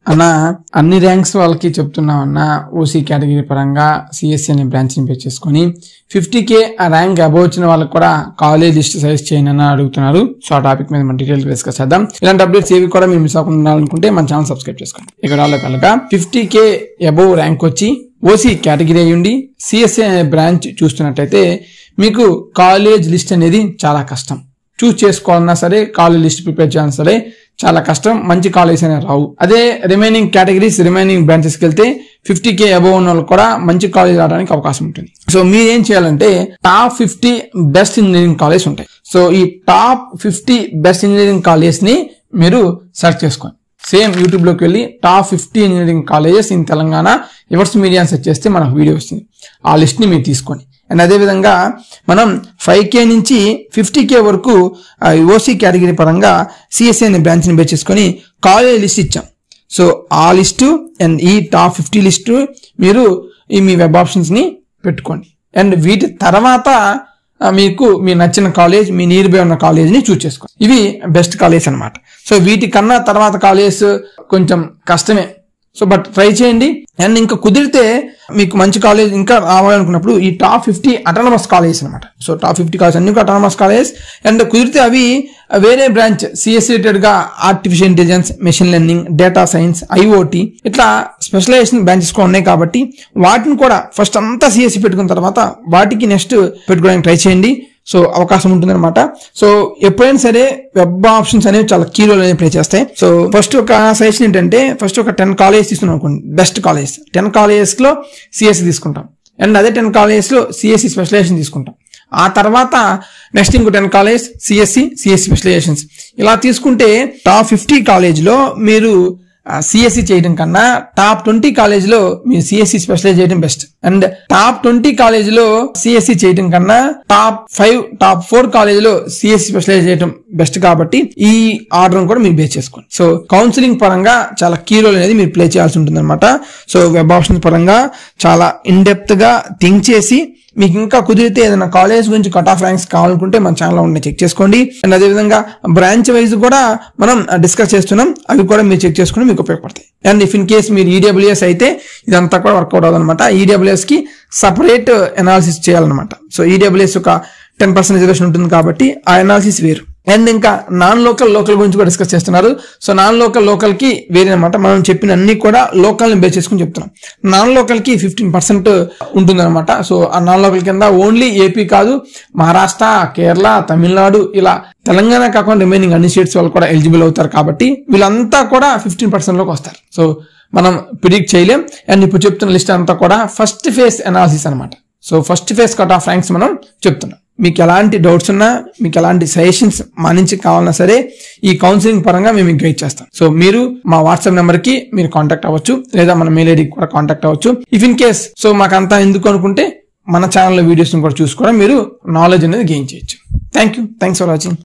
అన్న అన్ని ర్యాంక్స్ వాళ్ళకి చెప్తున్నాం అన్న ఓసీ కేటగిరీ పరంగా సిఎస్సి అనే బ్రాంచ్ ని పే చేసుకొని ఫిఫ్టీ కే ఆ ర్యాంక్ అబౌవ్ వచ్చిన వాళ్ళకి కూడా కాలేజ్ లిస్ట్ సజెస్ట్ చేయండి అని అడుగుతున్నారు సో ఆ టాపిక్ మీద మనం డీటెయిల్ డిస్కస్ చేద్దాం ఇలాంటి అప్డేట్స్ ఏవి కూడా మీరు మిస్ అవ్వకుండా ఉండాలనుకుంటే మన ఛానల్ సబ్స్క్రైబ్ చేసుకోండి ఇక్కడ వాళ్ళ కనుక ఫిఫ్టీ కే అబౌవ్ ర్యాంక్ వచ్చి ఓసీ కేటగిరీ అయి ఉండి సిఎస్సి అనే బ్రాంచ్ చూస్తున్నట్టయితే మీకు కాలేజ్ లిస్ట్ అనేది చాలా కష్టం చూస్ చేసుకోవాలన్నా సరే కాలేజ్ లిస్ట్ ప్రిపేర్ చేయాలన్నా సరే చాలా కష్టం మంచి కాలేజ్ అనేవి రావు అదే రిమైనింగ్ కేటగిరీస్ రిమైనింగ్ బ్రాంచెస్కి వెళ్తే ఫిఫ్టీ కే అబౌవ్ ఉన్న వాళ్ళు కూడా మంచి కాలేజ్ రావడానికి అవకాశం ఉంటుంది సో మీరు ఏం చేయాలంటే top fifty best engineering college ఉంటాయి సో ఈ top fifty best engineering college ని మీరు సెర్చ్ చేసుకోండి సేమ్ యూట్యూబ్ లోకి వెళ్ళి top fifty engineering colleges in Telangana rivers media search చేస్తే మనకు వీడియో వస్తుంది ఆ లిస్ట్ ని మీరు తీసుకోండి అండ్ అదేవిధంగా మనం ఫైవ్ కే నుంచి ఫిఫ్టీ కే వరకు ఓసీ కేటగిరీ పరంగా సిఎస్సి అనే బ్రాంచ్ని బేస్ చేసుకొని కాలేజ్ లిస్ట్ ఇచ్చాం సో ఆ లిస్టు అండ్ ఈ టాప్ ఫిఫ్టీ లిస్టు మీరు ఈ మీ వెబ్ ఆప్షన్స్ని పెట్టుకోండి అండ్ వీటి తర్వాత ఆ, మీకు మీ నచ్చిన కాలేజ్ మీ నియర్ బై ఉన్న కాలేజ్ని చూస్ చేసుకోండి ఇవి బెస్ట్ కాలేజ్ అన్నమాట సో వీటికన్నా తర్వాత కాలేజ్ కొంచెం కష్టమే సో బట్ ట్రై చేయండి అండ్ ఇంకా కుదిరితే మీకు మంచి కాలేజ్ ఇంకా రావాలనుకున్నప్పుడు ఈ టాప్ ఫిఫ్టీ అటానమస్ కాలేజ్ అనమాట సో టాప్ ఫిఫ్టీ కాలేజ్ అన్ని కూడా అటానమస్ కాలేజ్ అండ్ కుదిరితే అవి వేరే బ్రాంచ్ సిఎస్ రిలేటెడ్ గా artificial intelligence machine learning data science IOT ఇట్లా స్పెషలైజేషన్ బ్రాంచెస్ కూడా ఉన్నాయి కాబట్టి వాటిని కూడా ఫస్ట్ అంతా సిఎస్సి పెట్టుకున్న తర్వాత వాటికి నెక్స్ట్ పెట్టుకోవడానికి ట్రై చేయండి సో అవకాశం ఉంటుందన్నమాట సో ఎప్పుడైనా సరే వెబ్ ఆప్షన్స్ అనేవి చాలా కీ రోల్ అనేవి ప్లే చేస్తాయి సో ఫస్ట్ ఒక సజెషన్ ఏంటంటే ఫస్ట్ ఒక టెన్ కాలేజ్ తీసుకున్నాం అనుకోండి బెస్ట్ కాలేజ్ టెన్ కాలేజెస్ లో సిఎస్సి తీసుకుంటాం అండ్ అదే టెన్ కాలేజెస్ లో సిఎస్సి స్పెషలైజేషన్ తీసుకుంటాం ఆ తర్వాత నెక్స్ట్ ఇంకో ten college CSE CSE specializations ఇలా తీసుకుంటే టాప్ ఫిఫ్టీ కాలేజ్లో మీరు సిఎస్సి చేయడం కన్నా టాప్ ట్వంటీ కాలేజ్ లో మీరు సిఎస్సి స్పెషలైజ్ చేయడం best and top twenty college లో సిఎస్సి చేయడం కన్నా top five top four college లో సిఎస్సి స్పెషలైజ్ చేయడం బెస్ట్ కాబట్టి ఈ ఆర్డర్ కూడా మీరు బేస్ చేసుకోండి సో కౌన్సిలింగ్ పరంగా చాలా కీ రోల్ అనేది మీరు ప్లే చేయాల్సి ఉంటుంది అనమాట సో వెబ్ ఆప్షన్స్ పరంగా చాలా ఇన్ డెప్త్ గా థింక్ చేసి మీకు ఇంకా కుదిరితే ఏదైనా కాలేజ్ గురించి కట్ ఆఫ్ ర్యాంక్స్ కావాలనుకుంటే మన ఛానల్లో ఉండే చెక్ చేసుకోండి అండ్ అదేవిధంగా బ్రాంచ్ వైజ్ కూడా మనం డిస్కస్ చేస్తున్నాం అవి కూడా మీరు చెక్ చేసుకుని మీకు ఉపయోగపడతాయి అండ్ ఇఫ్ ఇన్ కేస్ మీరు ఈడబ్ల్యూఎస్ అయితే ఇదంతా కూడా వర్కౌట్ అవ్వదన్నమాట ఈడబ్ల్యూఎస్ కి సపరేట్ అనాలిసిస్ చేయాలన్నమాట సో ఈడబ్ల్యూఎస్ ఒక టెన్ పర్సెంట్ రిజర్వేషన్ ఉంటుంది కాబట్టి ఆ అనాలిసిస్ వేరు అండ్ ఇంకా నాన్ లోకల్ లోకల్ గురించి కూడా డిస్కస్ చేస్తున్నారు సో నాన్ లోకల్ లోకల్ కి వేరే అనమాట మనం చెప్పిన అన్ని కూడా లోకల్ ని బేస్ చేసుకుని చెప్తున్నాం నాన్ లోకల్ కి ఫిఫ్టీన్ పర్సెంట్ ఉంటుందన్నమాట సో ఆ నాన్ లోకల్ కింద ఓన్లీ ఏపీ కాదు మహారాష్ట్ర కేరళ తమిళనాడు ఇలా తెలంగాణ కాకుండా రిమైనింగ్ అన్ని స్టేట్స్ వాళ్ళు కూడా ఎలిజిబుల్ అవుతారు కాబట్టి వీళ్ళంతా కూడా ఫిఫ్టీన్ పర్సెంట్ లోకి వస్తారు సో మనం ప్రిడిక్ట్ చేయలేం అండ్ ఇప్పుడు చెప్తున్న లిస్ట్ అంతా కూడా ఫస్ట్ ఫేస్ అనాలిసిస్ అనమాట so first phase cut off ranks మనం చెప్తున్నాం మీకు ఎలాంటి డౌట్స్ ఉన్నా మీకు ఎలాంటి సజెషన్స్ మా నుంచి కావాలన్నా సరే ఈ కౌన్సిలింగ్ పరంగా మేము మీకు గైడ్ చేస్తాం సో మీరు మా వాట్సాప్ నెంబర్ కి మీరు కాంటాక్ట్ అవ్వచ్చు లేదా మన మెయిల్ ఐడికి కూడా కాంటాక్ట్ అవ్వచ్చు ఇఫ్ ఇన్ కేస్ సో మాకంతా ఎందుకు అనుకుంటే మన ఛానల్లో వీడియోస్ కూడా చూసి కూడా మీరు నాలెడ్జ్ అనేది గెయిన్ చేయొచ్చు thank you thanks for watching